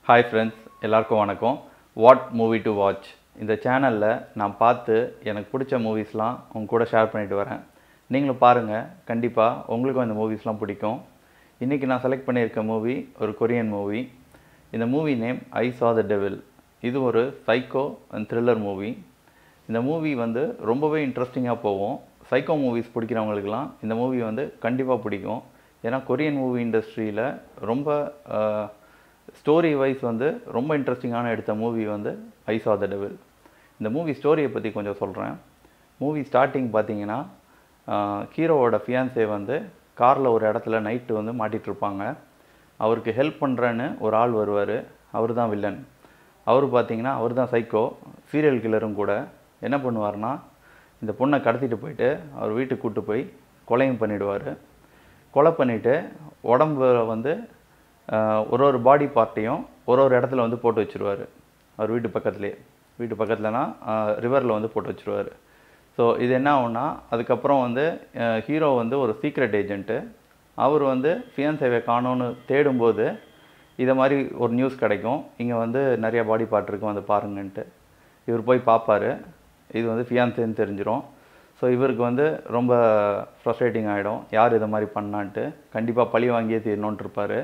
hi friends எல்லாருக்கும் வணக்கம் what movie to watch இந்த சேனலில் நான் பார்த்து எனக்கு பிடிச்ச மூவிஸ்லாம் உங்க கூட ஷேர் பண்ணிட்டு வரேன் நீங்களும் பாருங்கள் கண்டிப்பாக உங்களுக்கும் இந்த மூவிஸ்லாம் பிடிக்கும் இன்றைக்கி நான் செலக்ட் பண்ணியிருக்க மூவி ஒரு கொரியன் மூவி இந்த movie name I saw the devil இது ஒரு சைக்கோ அண்ட் த்ரில்லர் மூவி இந்த மூவி வந்து ரொம்பவே இன்ட்ரெஸ்டிங்காக போகும் சைக்கோ மூவிஸ் பிடிக்கிறவங்களுக்குலாம் இந்த மூவி வந்து கண்டிப்பாக பிடிக்கும் ஏன்னா கொரியன் மூவி இண்டஸ்ட்ரியில் ரொம்ப ஸ்டோரி வைஸ் வந்து ரொம்ப இன்ட்ரெஸ்டிங்கான எடுத்த மூவி வந்து ஐ saw த டெவில் இந்த மூவி ஸ்டோரியை பற்றி கொஞ்சம் சொல்கிறேன் மூவி ஸ்டார்டிங் பார்த்தீங்கன்னா ஹீரோவோட ஃபியான்சே வந்து காரில் ஒரு இடத்துல நைட்டு வந்து மாட்டிட்டு இருப்பாங்க அவருக்கு ஹெல்ப் பண்ணுறேன்னு ஒரு ஆள் வருவார் அவர் தான் வில்லன் அவர் பார்த்தீங்கன்னா அவர் தான் சைக்கோ சீரியல் கில்லரும் கூட என்ன பண்ணுவார்னா இந்த பொண்ணை கடத்திட்டு போயிட்டு அவர் வீட்டுக்கு கூட்டு போய் கொலையும் பண்ணிடுவார் கொலை பண்ணிவிட்டு உடம்புல வந்து ஆஹ், ஒரு ஒரு பாடி பார்ட்டையும் ஒரு ஒரு இடத்துல வந்து போட்டு வச்சுருவார் அவர் வீட்டு பக்கத்துலேயே வீட்டு பக்கத்துலனா ரிவரில் வந்து போட்டு வச்சுருவார் ஸோ இது என்ன ஆகும்னா அதுக்கப்புறம் வந்து ஹீரோ வந்து ஒரு சீக்ரெட் ஏஜென்ட்டு அவர் வந்து ஃபியான்சேவை காணோன்னு தேடும்போது இதை மாதிரி ஒரு நியூஸ் கிடைக்கும் இங்கே வந்து நிறைய பாடி பார்ட் இருக்கும் வந்து பாருங்கன்ட்டு இவர் போய் பார்ப்பாரு இது வந்து ஃபியான்சேன்னு தெரிஞ்சிரும் ஸோ இவருக்கு வந்து ரொம்ப ஃப்ரஸ்ட்ரேட்டிங் ஆகிடும் யார் இதை மாதிரி பண்ணான்ட்டு கண்டிப்பாக பழி வாங்கியே தீரணுன்ட்டு இருப்பார்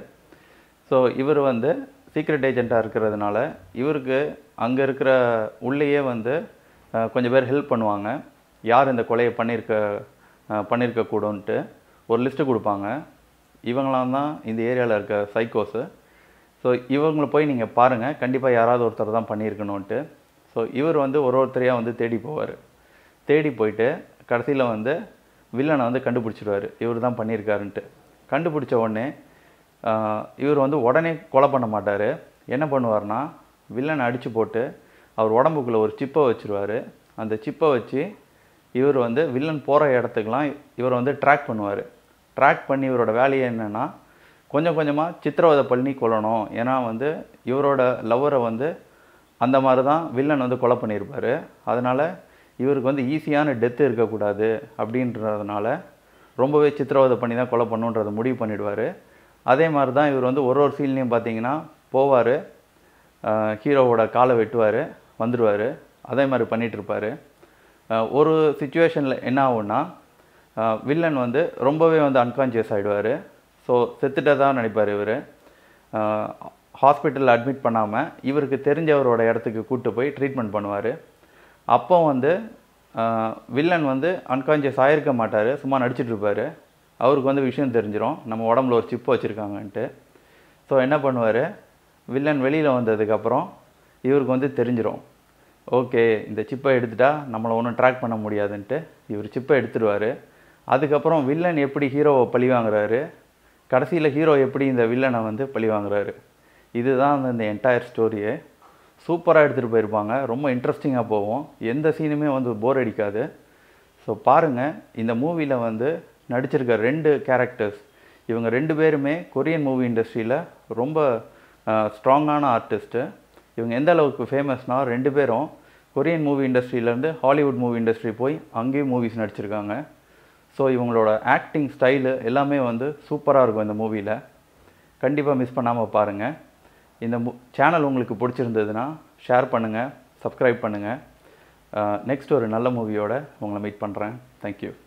ஸோ இவர் வந்து சீக்ரெட் ஏஜெண்ட்டாக இருக்கிறதுனால இவருக்கு அங்கே இருக்கிற உள்ளேயே வந்து அஹ், கொஞ்சம் பேர் ஹெல்ப் பண்ணுவாங்க யார் இந்த கொலையை பண்ணியிருக்க அஹ், பண்ணியிருக்க கூடும்ன்ட்டு ஒரு லிஸ்ட்டு கொடுப்பாங்க இவங்களாம் தான் இந்த ஏரியாவில் இருக்க சைக்கோஸு ஸோ இவங்களை போய் நீங்கள் பாருங்கள் கண்டிப்பாக யாராவது ஒருத்தர் தான் பண்ணியிருக்கணுன்ட்டு ஸோ இவர் வந்து ஒரு ஒருத்தரையாக வந்து தேடி போவார் தேடி போயிட்டு கடைசியில் வந்து வில்லனை வந்து கண்டுபிடிச்சிடுவார் இவர் தான் பண்ணியிருக்காருன்ட்டு கண்டுபிடிச்ச உடனே ஆஹ், இவர் வந்து உடனே கொலை பண்ண மாட்டார் என்ன பண்ணுவார்னா வில்லனை அடித்து போட்டு அவர் உடம்புக்குள்ளே ஒரு சிப்பை வச்சுருவார் அந்த சிப்பை வச்சு இவர் வந்து வில்லன் போகிற இடத்துக்குலாம் இவர் வந்து ட்ராக் பண்ணுவார் ட்ராக் பண்ணி இவரோட வேலையை என்னென்னா கொஞ்சம் கொஞ்சமாக சித்திரவதை பண்ணி கொல்லணும் ஏன்னா வந்து இவரோட லவ்வரை வந்து அந்த மாதிரி தான் வில்லன் வந்து கொலை பண்ணியிருப்பார் அதனால் இவருக்கு வந்து ஈஸியான டெத்து இருக்கக்கூடாது அப்படின்றதுனால ரொம்பவே சித்திரவதை பண்ணி தான் கொலை பண்ணுன்றதை முடிவு பண்ணிடுவார் அதே மாதிரி தான் இவர் வந்து ஒரு ஒரு சீன்லேயும் பார்த்தீங்கன்னா போவார் ஹீரோவோட காலை வெட்டுவார் வந்துடுவார் அதே மாதிரி பண்ணிட்டு இருப்பாரு அஹ் ஒரு சுச்சுவேஷனில் என்ன ஆகும்னா வில்லன் வந்து ரொம்பவே வந்து அன்கான்ஷியஸ் ஆகிடுவார் ஸோ செத்துட்டதா நினைப்பார் இவர் ஹாஸ்பிட்டலில் அட்மிட் பண்ணாமல் இவருக்கு தெரிஞ்சவரோட இடத்துக்கு கூட்டு போய் ட்ரீட்மெண்ட் பண்ணுவார் அப்போ வந்து வில்லன் வந்து அன்கான்ஷியஸ் ஆகிருக்க மாட்டார் சும்மா நடிச்சிட்டு இருப்பாரு அவருக்கு வந்து விஷயம் தெரிஞ்சிரும் நம்ம உடம்புல ஒரு சிப்பு வச்சுருக்காங்கன்ட்டு ஸோ என்ன பண்ணுவார் வில்லன் வெளியில் வந்ததுக்கப்புறம் இவருக்கு வந்து தெரிஞ்சிரும் ஓகே இந்த சிப்பை எடுத்துட்டா நம்மளை ஒன்றும் ட்ராக் பண்ண முடியாதுன்ட்டு இவர் சிப்பை எடுத்துடுவார் அதுக்கப்புறம் வில்லன் எப்படி ஹீரோவை பழி வாங்குறாரு கடைசியில் ஹீரோ எப்படி இந்த வில்லனை வந்து பழி வாங்குறாரு இதுதான் வந்து இந்த என்டையர் ஸ்டோரியே சூப்பராக எடுத்துகிட்டு போயிருப்பாங்க ரொம்ப இன்ட்ரெஸ்டிங்காக போகும் எந்த சீனுமே வந்து போர் அடிக்காது ஸோ பாருங்கள் இந்த மூவியில் வந்து நடிச்சிருக்க ரெண்டு கேரக்டர்ஸ் இவங்க ரெண்டு பேருமே கொரியன் மூவி இண்டஸ்ட்ரியில் ரொம்ப ஸ்ட்ராங்கான ஆர்டிஸ்ட்டு இவங்க எந்த அளவுக்கு ஃபேமஸ்னால் ரெண்டு பேரும் கொரியன் மூவி இண்டஸ்ட்ரியிலேருந்து ஹாலிவுட் மூவி இண்டஸ்ட்ரி போய் அங்கேயும் மூவிஸ் நடிச்சிருக்காங்க ஸோ இவங்களோட ஆக்டிங் ஸ்டைலு எல்லாமே வந்து சூப்பராக இருக்கும் இந்த மூவியில் கண்டிப்பாக மிஸ் பண்ணாமல் பாருங்கள் இந்த மு சேனல் உங்களுக்கு பிடிச்சிருந்ததுன்னா ஷேர் பண்ணுங்கள் சப்ஸ்கிரைப் பண்ணுங்கள் நெக்ஸ்ட் ஒரு நல்ல மூவியோட உங்களை மீட் பண்ணுறேன் தேங்க்யூ